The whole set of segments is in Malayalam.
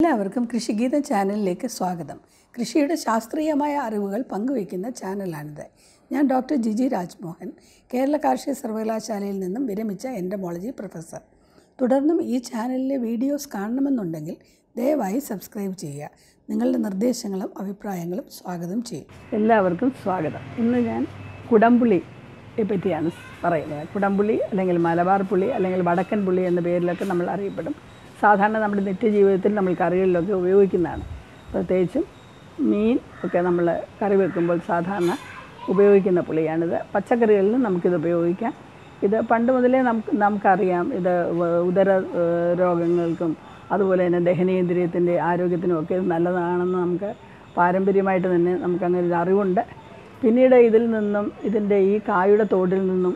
എല്ലാവർക്കും കൃഷിഗീത ചാനലിലേക്ക് സ്വാഗതം കൃഷിയുടെ ശാസ്ത്രീയമായ അറിവുകൾ പങ്കുവയ്ക്കുന്ന ചാനലാണിത് ഞാൻ ഡോക്ടർ ജിജി രാജ്മോഹൻ കേരള കാർഷിക സർവകലാശാലയിൽ നിന്നും വിരമിച്ച എൻഡമോളജി പ്രൊഫസർ തുടർന്നും ഈ ചാനലിലെ വീഡിയോസ് കാണണമെന്നുണ്ടെങ്കിൽ ദയവായി സബ്സ്ക്രൈബ് ചെയ്യുക നിങ്ങളുടെ നിർദ്ദേശങ്ങളും അഭിപ്രായങ്ങളും സ്വാഗതം ചെയ്യും എല്ലാവർക്കും സ്വാഗതം ഇന്ന് ഞാൻ കുടംപുളിയെ പറ്റിയാണ് പറയുന്നത് കുടംപുളി അല്ലെങ്കിൽ മലബാർ പുളി അല്ലെങ്കിൽ വടക്കൻ പുളി എന്ന പേരിലൊക്കെ നമ്മൾ അറിയപ്പെടും സാധാരണ നമ്മുടെ നിത്യജീവിതത്തിൽ നമ്മൾ കറികളിലൊക്കെ ഉപയോഗിക്കുന്നതാണ് പ്രത്യേകിച്ചും മീൻ ഒക്കെ നമ്മൾ കറി വെക്കുമ്പോൾ സാധാരണ ഉപയോഗിക്കുന്ന പുളിയാണിത് പച്ചക്കറികളിലും നമുക്കിത് ഉപയോഗിക്കാം ഇത് പണ്ട് മുതലേ നമുക്ക് നമുക്കറിയാം ഇത് വ- ഉദര ഏഹ്, രോഗങ്ങൾക്കും അതുപോലെ തന്നെ ദഹനേന്ദ്രിയത്തിൻ്റെ ആരോഗ്യത്തിനും ഒക്കെ ഇത് നല്ലതാണെന്ന് നമുക്ക് പാരമ്പര്യമായിട്ട് തന്നെ നമുക്ക് അങ്ങനെ ഒരു അറിവുണ്ട് പിന്നീട് ഇതിൽ നിന്നും ഇതിൻ്റെ ഈ കായുടെ തോടിൽ നിന്നും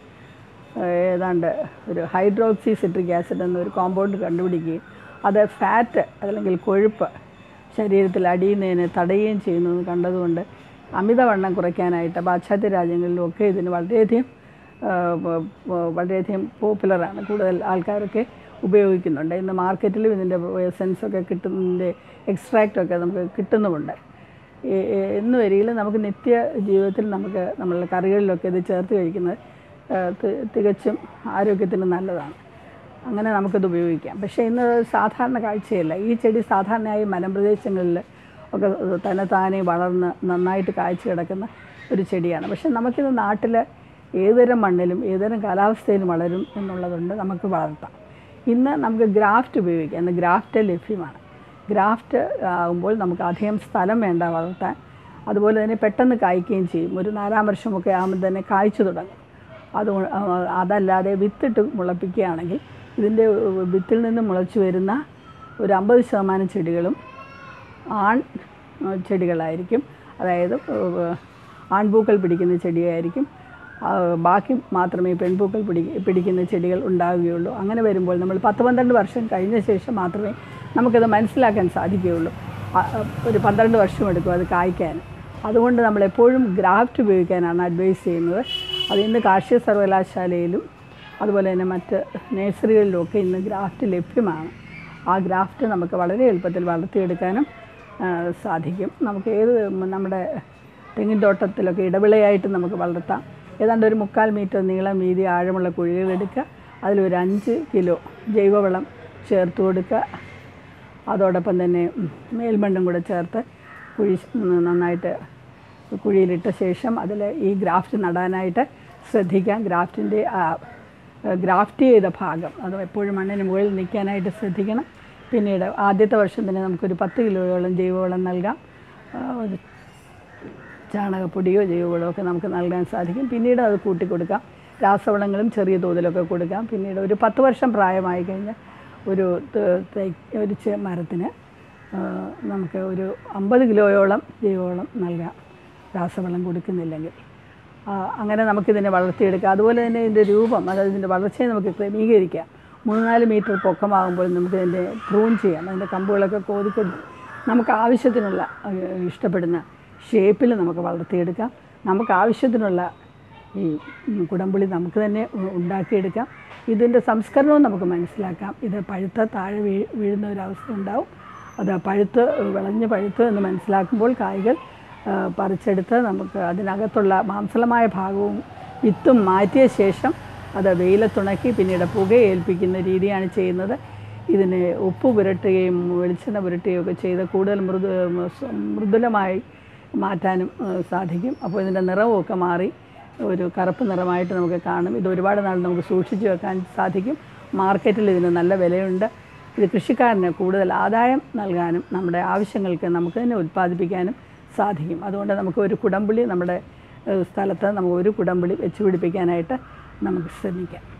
ഏഹ്, ഏതാണ്ട് ഒരു ഹൈഡ്രോക്സി സിട്രിക് ആസിഡ് എന്നൊരു കോമ്പൗണ്ട് കണ്ടുപിടിക്കുകയും അത് ഫാറ്റ് അല്ലെങ്കിൽ കൊഴുപ്പ് ശരീരത്തിൽ അടിയുന്നതിനെ തടയുകയും ചെയ്യുന്നത് കണ്ടതുകൊണ്ട് അമിതവണ്ണം കുറയ്ക്കാനായിട്ട് പാശ്ചാത്യ രാജ്യങ്ങളിലുമൊക്കെ ഇതിന് വളരെയധികം ഏഹ്, വ- വ- വളരെയധികം പോപ്പുലറാണ് കൂടുതൽ ആൾക്കാരൊക്കെ ഉപയോഗിക്കുന്നുണ്ട് ഇന്ന് മാർക്കറ്റിലും ഇതിൻ്റെ എസൻസൊക്കെ കിട്ടുന്നതിൻ്റെ എക്സ്ട്രാക്റ്റൊക്കെ നമുക്ക് കിട്ടുന്നുമുണ്ട് ഈ- ഈ- എന്ന് വരികിൽ നമുക്ക് നിത്യ ജീവിതത്തിൽ നമുക്ക് നമ്മളുടെ കറികളിലൊക്കെ ഇത് ചേർത്ത് കഴിക്കുന്നത് ആ, തി- തികച്ചും ആരോഗ്യത്തിന് നല്ലതാണ് അങ്ങനെ നമുക്കത് ഉപയോഗിക്കാം പക്ഷേ ഇന്ന് സാധാരണ കാഴ്ചയല്ല ഈ ചെടി സാധാരണയായി മലമ്പ്രദേശങ്ങളിൽ ഒക്കെ തന്നെ താനെ വളർന്ന് നന്നായിട്ട് കായ്ച്ചു കിടക്കുന്ന ഒരു ചെടിയാണ് പക്ഷേ നമുക്കിത് നാട്ടിൽ ഏതുതരം മണ്ണിലും ഏതുതരം കാലാവസ്ഥയിലും വളരും എന്നുള്ളതുകൊണ്ട് നമുക്ക് വളർത്താം ഇന്ന് നമുക്ക് ഗ്രാഫ്റ്റ് ഉപയോഗിക്കാം ഇന്ന് ഗ്രാഫ്റ്റ് ലഭ്യമാണ് ഗ്രാഫ്റ്റ് ആകുമ്പോൾ നമുക്ക് അധികം സ്ഥലം വേണ്ട വളർത്താൻ അതുപോലെ തന്നെ പെട്ടെന്ന് കായ്ക്കുകയും ചെയ്യും ഒരു നാലാം വർഷമൊക്കെ ആകുമ്പോൾ തന്നെ കായ്ച്ചു തുടങ്ങും അത് അതല്ലാതെ വിത്തിട്ട് മുളപ്പിക്കുകയാണെങ്കിൽ ഇതിൻ്റെ വിത്തിൽ നിന്ന് മുളച്ചു വരുന്ന ഒരു അമ്പത് ശതമാനം ചെടികളും ആൺ ആ, ചെടികളായിരിക്കും അതായത് ഏഹ്, ആൺപൂക്കൾ പിടിക്കുന്ന ചെടിയായിരിക്കും ആ, ബാക്കി മാത്രമേ പെൺപൂക്കൾ പിടി പിടിക്കുന്ന ചെടികൾ ഉണ്ടാവുകയുള്ളൂ അങ്ങനെ വരുമ്പോൾ നമ്മൾ പത്ത് പന്ത്രണ്ട് വർഷം കഴിഞ്ഞ ശേഷം മാത്രമേ നമുക്കത് മനസ്സിലാക്കാൻ സാധിക്കുകയുള്ളൂ ആ, ആ, ഒരു പന്ത്രണ്ട് വർഷം എടുക്കും അത് കായ്ക്കാൻ അതുകൊണ്ട് നമ്മൾ എപ്പോഴും ഗ്രാഫ്റ്റ് ഉപയോഗിക്കാനാണ് അഡ്വൈസ് ചെയ്യുന്നത് അത് ഇന്ന് കാർഷിക സർവകലാശാലയിലും അതുപോലെ തന്നെ മറ്റ് നഴ്സറികളിലുമൊക്കെ ഇന്ന് ഗ്രാഫ്റ്റ് ലഭ്യമാണ് ആ ഗ്രാഫ്റ്റ് നമുക്ക് വളരെ എളുപ്പത്തിൽ വളർത്തിയെടുക്കാനും ആ, സാധിക്കും നമുക്ക് ഏത് നമ്മുടെ തെങ്ങിൻ തോട്ടത്തിലൊക്കെ ഇടവിളയായിട്ട് നമുക്ക് വളർത്താം ഏതാണ്ട് ഒരു മുക്കാൽ മീറ്റർ നീളം വീതി ആഴമുള്ള കുഴികളെടുക്കുക അതിലൊരു അഞ്ച് കിലോ ജൈവവളം ചേർത്ത് കൊടുക്കുക അതോടൊപ്പം തന്നെ ഉം, മേൽമണ്ണും കൂടെ ചേർത്ത് കുഴി നന്നായിട്ട് കുഴിയിലിട്ട ശേഷം അതിൽ ഈ ഗ്രാഫ്റ്റ് നടാനായിട്ട് ശ്രദ്ധിക്കാം ഗ്രാഫ്റ്റിൻ്റെ ഗ്രാഫ്റ്റ് ചെയ്ത ഭാഗം അത് എപ്പോഴും മണ്ണിന് മുകളിൽ നിൽക്കാനായിട്ട് ശ്രദ്ധിക്കണം പിന്നീട് ആദ്യത്തെ വർഷം തന്നെ നമുക്കൊരു പത്ത് കിലോയോളം ജൈവവളം നൽകാം ആ, ഒരു ചാണകപ്പൊടിയോ ജൈവവളമോ ഒക്കെ നമുക്ക് നൽകാൻ സാധിക്കും പിന്നീട് അത് കൂട്ടിക്കൊടുക്കാം രാസവളങ്ങളും ചെറിയ തോതിലൊക്കെ കൊടുക്കാം പിന്നീട് ഒരു പത്ത് വർഷം പ്രായമായി കഴിഞ്ഞാൽ ഒരു ത- തൈ- ഒരു ചെ- മരത്തിന് ആ, നമുക്ക് ഒരു അമ്പത് കിലോയോളം ജൈവവളം നൽകാം രാസവളം കൊടുക്കുന്നില്ലെങ്കിൽ ആ, അങ്ങനെ നമുക്കിതിനെ വളർത്തിയെടുക്കാം അതുപോലെ തന്നെ ഇതിൻ്റെ രൂപം അതായത് ഇതിൻ്റെ വളർച്ചയെ നമുക്ക് ക്രമീകരിക്കാം മൂന്നാല് മീറ്റർ പൊക്കമാകുമ്പോൾ നമുക്ക് ഇതിൻ്റെ പ്രൂൺ ചെയ്യാം അതിൻ്റെ കമ്പുകളൊക്കെ കോതിക്കൊടുത്ത് നമുക്ക് ആവശ്യത്തിനുള്ള ഏഹ്, ഇഷ്ടപ്പെടുന്ന ഷേപ്പിൽ നമുക്ക് വളർത്തിയെടുക്കാം നമുക്ക് ആവശ്യത്തിനുള്ള ഈ ഉം, കുടംപുളി നമുക്ക് തന്നെ ഉ- ഉണ്ടാക്കിയെടുക്കാം ഇതിൻ്റെ സംസ്കരണവും നമുക്ക് മനസ്സിലാക്കാം ഇത് പഴുത്ത താഴെ വീ വീഴുന്ന ഒരവസ്ഥ ഉണ്ടാവും അത് പഴുത്ത് വിളഞ്ഞ് പഴുത്ത് എന്ന് മനസ്സിലാക്കുമ്പോൾ കായ്കൾ ആ, പറിച്ചെടുത്ത് നമുക്ക് അതിനകത്തുള്ള മാംസളമായ ഭാഗവും വിത്തും മാറ്റിയ ശേഷം അത് വെയിലത്തുണക്കി പിന്നീട് പുകയേൽപ്പിക്കുന്ന രീതിയാണ് ചെയ്യുന്നത് ഇതിന് ഉപ്പ് പുരട്ടുകയും വെളിച്ചെണ്ണ പുരട്ടുകയും ഒക്കെ ചെയ്ത് കൂടുതൽ മൃദു മൃദുലമായി മാറ്റാനും ആ, സാധിക്കും അപ്പോൾ ഇതിൻ്റെ നിറമൊക്കെ മാറി ഒരു കറുപ്പ് നിറമായിട്ട് നമുക്ക് കാണും ഇത് ഒരുപാട് നാൾ നമുക്ക് സൂക്ഷിച്ചു വെക്കാൻ സാധിക്കും മാർക്കറ്റിൽ ഇതിന് നല്ല വിലയുണ്ട് ഇത് കൃഷിക്കാരന് കൂടുതൽ ആദായം നൽകാനും നമ്മുടെ ആവശ്യങ്ങൾക്ക് നമുക്ക് തന്നെ ഉൽപ്പാദിപ്പിക്കാനും സാധിക്കും അതുകൊണ്ട് നമുക്ക് ഒരു കുടംപുളി നമ്മുടെ ഏഹ്, സ്ഥലത്ത് നമുക്ക് ഒരു കുടംപുളി വെച്ച് പിടിപ്പിക്കാനായിട്ട് നമുക്ക് ശ്രമിക്കാം